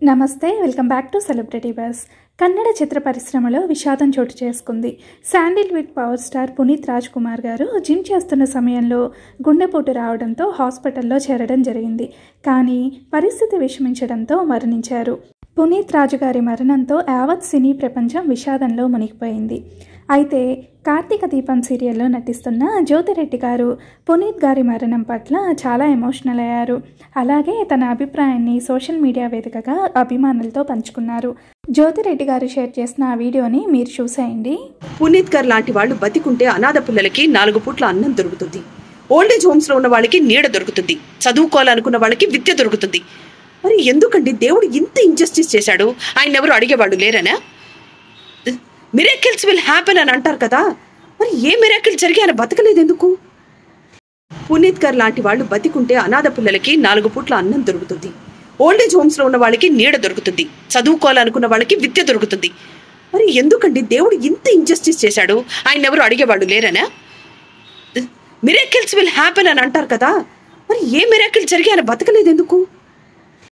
నమస్తే welcome back to celebrity buzz Kannada చిత్ర పరిశ్రమలో విషాదం చోటు చేసుకుంది sandalwood power star Puneeth Raj Kumar గారు జిమ్ చేస్తున్న సమయంలో గుండెపోటు రావడంతో హాస్పిటల్లో చేరడం జరిగింది కానీ పరిస్థితి విషమించడంతో మరణించారు పునీత్ రాజు గారి మరణంతో యావత్ సినీ ప్రపంచం విషాదంలో మునిగిపోయింది అయితే కార్తీక దీపం సీరియల్లో నటిస్తున్న జ్యోతిరెడ్డి గారు పునీత్ గారి మరణం పట్ల చాలా ఎమోషనల్ అయ్యారు అలాగే తన అభిప్రాయాన్ని సోషల్ మీడియా వేదికగా అభిమానులతో పంచుకున్నారు జ్యోతిరెడ్డి గారు షేర్ చేసిన ఆ వీడియోని మీరు చూసేయండి పునీత్ గారు లాంటి వాళ్ళు బతికుంటే అనాథ పిల్లలకి నాలుగు పూట్ల అన్నం దొరుకుతుంది ఓల్డేజ్ హోమ్స్ లో ఉన్న వాళ్ళకి నీడ దొరుకుతుంది చదువుకోవాలనుకున్న వాళ్ళకి విద్య దొరుకుతుంది మరి ఎందుకండి దేవుడు ఇంత ఇంజస్టిస్ చేశాడు ఆయన ఎవరు అడిగేవాళ్ళు లేరనా మిరాకిల్స్ విల్ హ్యాపెన్ అని అంటారు కదా మరి ఏ మిరాకిల్ జరిగి ఆయన బతకలేదు ఎందుకు పునీత్ గారు లాంటి వాళ్ళు బతికుంటే అనాథ పిల్లలకి నాలుగు పూట్ల అన్నం దొరుకుతుంది ఓల్డేజ్ హోమ్స్ లో ఉన్న వాళ్ళకి నీడ దొరుకుతుంది చదువుకోవాలనుకున్న వాళ్ళకి విద్య దొరుకుతుంది మరి ఎందుకండి దేవుడు ఇంత ఇంజస్టిస్ చేశాడు ఆయన ఎవరు అడిగేవాళ్ళు లేరనా మిరాకిల్స్ విల్ హ్యాపెన్ అని అంటారు కదా మరి ఏ మిరాకిల్ జరిగి ఆయన బతకలేదు ఎందుకు